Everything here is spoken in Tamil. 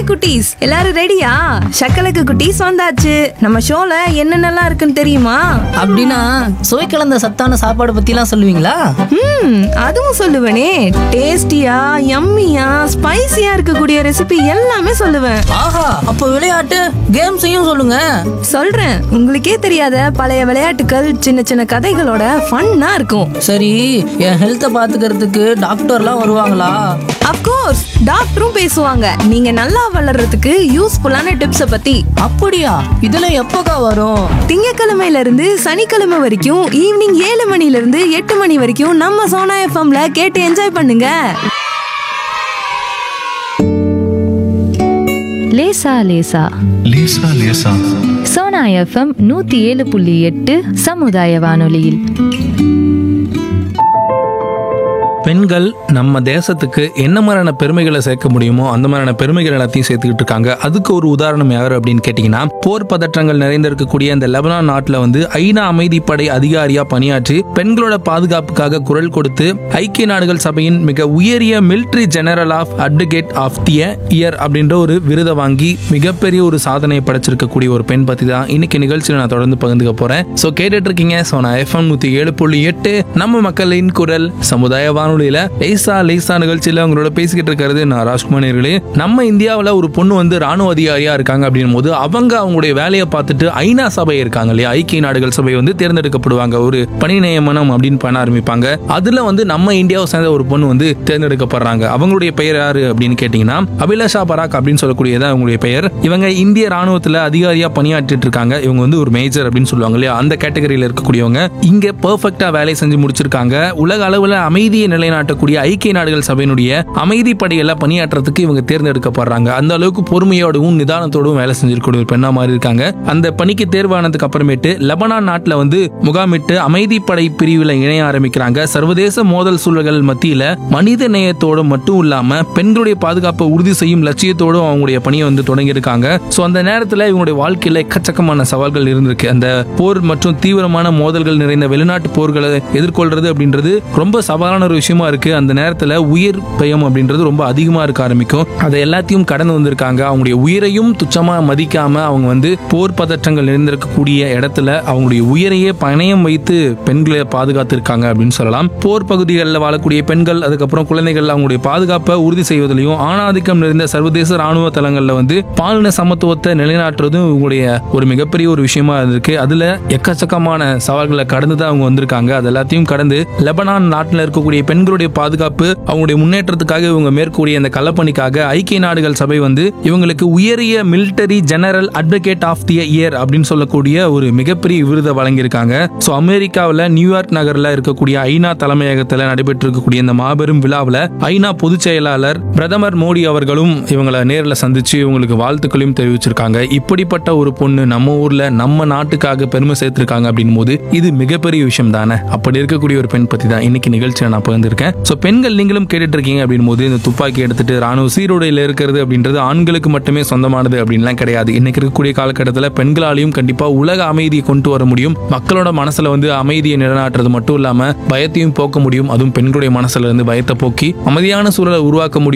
குட்டீஸ் எல்லாரும் ரெடியா சக்கலக்கு குட்டீஸ் வந்தாச்சு நம்ம ஷோல என்னென்னலாம் இருக்குன்னு தெரியுமா அப்படின்னா சுவை கலந்த சத்தான சாப்பாடு பத்திலாம் சொல்லுவீங்களா ம் அதுவும் சொல்லுவேனே டேஸ்டியா யம்மியா ஸ்பைசியா இருக்கக்கூடிய ரெசிபி எல்லாமே சொல்லுவேன் ஆஹா அப்ப விளையாட்டு கேம்ஸையும் சொல்லுங்க சொல்றேன் உங்களுக்கே தெரியாத பழைய விளையாட்டுகள் சின்ன சின்ன கதைகளோட ஃபன்னா இருக்கும் சரி என் ஹெல்த்தை பாத்துக்கிறதுக்கு டாக்டர்லாம் வருவாங்களா அப்கோர்ஸ் டாக்டரும் பேசுவாங்க நீங்க நல்லா வளர்றதுக்கு யூஸ்ஃபுல்லான டிப்ஸ பத்தி அப்படியா இதெல்லாம் எப்போக்கா வரும் திங்கக்கிழமையில இருந்து சனிக்கிழமை வரைக்கும் ஈவினிங் ஏழு மணில இருந்து எட்டு மணி வரைக்கும் நம்ம சோனா எஃப்எம்ல கேட்டு என்ஜாய் பண்ணுங்க லேசா லேசா லேசா லேசா சோனா எஃப்எம் நூத்தி ஏழு புள்ளி எட்டு சமுதாய வானொலியில் பெண்கள் நம்ம தேசத்துக்கு என்ன மாதிரியான பெருமைகளை சேர்க்க முடியுமோ அந்த மாதிரியான பெருமைகள் எல்லாத்தையும் சேர்த்துக்கிட்டு இருக்காங்க அதுக்கு ஒரு உதாரணம் யார் அப்படின்னு கேட்டிங்கன்னா போர் பதற்றங்கள் நிறைந்திருக்கக்கூடிய இந்த லெபனான் நாட்டில் வந்து ஐநா அமைதிப்படை அதிகாரியா பணியாற்றி பெண்களோட பாதுகாப்புக்காக குரல் கொடுத்து ஐக்கிய நாடுகள் சபையின் மிக உயரிய military general of advocate of the year அப்படின்ற ஒரு விருதை வாங்கி மிகப்பெரிய ஒரு சாதனையை படைச்சிருக்கக்கூடிய ஒரு பெண் பத்தி தான் இன்னைக்கு நிகழ்ச்சியில் நான் தொடர்ந்து பகிர்ந்துக்க போறேன் ஸோ கேட்டுட்டு இருக்கீங்க ஸோ நான் எஃப்எம் நூத்தி ஏழு புள்ளி எட்டு நம்ம மக்களின் குரல் சமுதாய வானொலியில லேசா லேசா நிகழ்ச்சியில உங்களோட பேசிக்கிட்டு இருக்கிறது நான் ராஜ்குமார் நேயர்களே. நம்ம இந்தியாவில் ஒரு பொண்ணு வந்து ராணுவ அதிகாரியா இருக்காங்க அப்படின்னும் போது அவங்க அவங்களுடைய வேலையை பார்த்துட்டு ஐநா சபை இருக்காங்க இல்லையா ஐக்கிய நாடுகள் சபை வந்து தேர்ந்தெடுக்கப்படுவாங்க ஒரு பணி நியமனம் அப்படின்னு பண்ண ஆரம்பிப்பாங்க அதுல வந்து நம்ம இந்தியாவை சேர்ந்த ஒரு பொண்ணு வந்து தேர்ந்தெடுக்கப்படுறாங்க அவங்களுடைய பெயர் யாரு அப்படின்னு கேட்டீங்கன்னா அபிலாஷா பராக் அப்படின்னு சொல்லக்கூடியதான் அவங்களுடைய பெயர் இவங்க இந்திய ராணுவத்துல அதிகாரியா பணியாற்றிட்டு இருக்காங்க இவங்க வந்து ஒரு மேஜர் அப்படின்னு சொல்லுவாங்க இல்லையா அந்த கேட்டகரியில இருக்கக்கூடியவங்க இங்க பெர்ஃபெக்டா வேலை செஞ்சு முடிச்சிருக்காங்க உலக அளவுல அமைதியை நிலைநாட்டக்கூடிய ஐக்கிய நாடுகள் சபையினுடைய அமைதி படையில பணியாற்றுறதுக்கு இவங்க தேர்ந்தெடுக்கப்படுறாங்க அந்த அளவுக்கு பொறுமையோடவும் நிதானத்தோடவும் வேலை செஞ்சிருக்கக்கூடிய ஒரு பெண்ணா மாதிரி இருக்காங்க அந்த பணிக்கு தேர்வானதுக்கு அப்புறமேட்டு லெபனான் நாட்டுல வந்து முகாமிட்டு அமைதி படை பிரிவுல இணைய ஆரம்பிக்கிறாங்க சர்வதேச மோதல் சூழல்கள் மத்தியில மனித நேயத்தோட மட்டும் இல்லாம பெண்களுடைய பாதுகாப்பை உறுதி செய்யும் லட்சியத்தோடும் அவங்களுடைய பணியை வந்து தொடங்கியிருக்காங்க சோ அந்த நேரத்துல இவங்களுடைய வாழ்க்கையில எக்கச்சக்கமான சவால்கள் இருந்திருக்கு அந்த போர் மற்றும் தீவிரமான மோதல்கள் நிறைந்த வெளிநாட்டு போர்களை எதிர்கொள்றது அப்படின்றது ரொம்ப சவாலான ஒரு விஷயமா இருக்கு அந்த நேரத்துல உயிர் பயம் அப்படின்றது ரொம்ப அதிகமா இருக்க ஆரம்பிக்கும் அதை எல்லாத்தையும் கடந்து வந்திருக்காங்க அவங்களுடைய உயிரையும் துச்சமா மதிக்காம அவங்க வந்து போர் பதற்றங்கள் நிறைந்திருக்கக்கூடிய இடத்துல அவங்களுடைய உயிரையே பணயம் வைத்து பெண்களை பாதுகாத்திருக்காங்க அப்படின்னு சொல்லலாம் போர் பகுதிகளில் வாழக்கூடிய பெண்கள் அதுக்கப்புறம் குழந்தைகள் அவங்களுடைய பாதுகாப்பை உறுதி செய்வதிலையும் ஆணாதிக்கம் நிறைந்த சர்வதேச ராணுவ தளங்கள்ல வந்து பாலின சமத்துவத்தை நிலைநாட்டுறதும் இவங்களுடைய ஒரு மிகப்பெரிய ஒரு விஷயமா இருக்கு அதுல எக்கச்சக்கமான சவால்களை கடந்து தான் அவங்க வந்திருக்காங்க அது எல்லாத்தையும் கடந்து லெபனான் நாட்டில் இருக்கக்கூடிய பெண்களுடைய பாதுகாப்பு அவங்களுடைய முன்னேற்றத்துக்காக இவங்க மேற்கூடிய அந்த கலப்பணிக்காக ஐக்கிய நாடுகள் சபை வந்து இவங்களுக்கு உயரிய military general advocate of the year அப்படின்னு சொல்லக்கூடிய ஒரு மிகப்பெரிய விருதை வழங்கியிருக்காங்க ஸோ அமெரிக்காவில் நியூயார்க் நகர்ல இருக்கக்கூடிய ஐநா தலைமையகத்தில் நடைபெற்று இருக்கக்கூடிய இந்த மாபெரும் விழாவில் ஐநா பொதுச் செயலாளர் பிரதமர் மோடி அவர்களும் இவங்களை நேரில் சந்திச்சு இவங்களுக்கு வாழ்த்துக்களையும் தெரிவிச்சிருக்காங்க இப்படிப்பட்ட ஒரு பொண்ணு நம்ம ஊர்ல நம்ம நாட்டுக்காக பெருமை சேர்த்திருக்காங்க அப்படின்னும் போது இது மிகப்பெரிய விஷயம் தானே அப்படி இருக்கக்கூடிய ஒரு பெண் பத்தி தான் இன்னைக்கு நிகழ்ச்சியை நான் பகிர்ந்திருக்கேன் ஸோ பெண்கள் நீங்களும் கேட்டுட்டு இருக்கீங்க அப்படின்னும் போது இந்த துப்பாக்கி எடுத்துட்டு ராணுவ சீருடையில் இருக்கிறது அப்படின்றது ஆண்களுக்கு மட்டுமே சொந்தமானது அப்படின்லாம் கிடையாது இன்னைக்கு இருக்கக்கூடிய காலகட்டத்தில் பெண்களாலையும் கண்டிப்பா உலக அமைதியை கொண்டு வர முடியும் மக்களோட மனசுல வந்து அமைதியை நிலைநாட்டுறது மட்டும் இல்லாம பயத்தையும் போக்க முடியும் அதுவும் பெண்களுடைய மனசுல இருந்து பயத்தை போக்கி அமைதியான சூழலை உருவாக்க முடியும்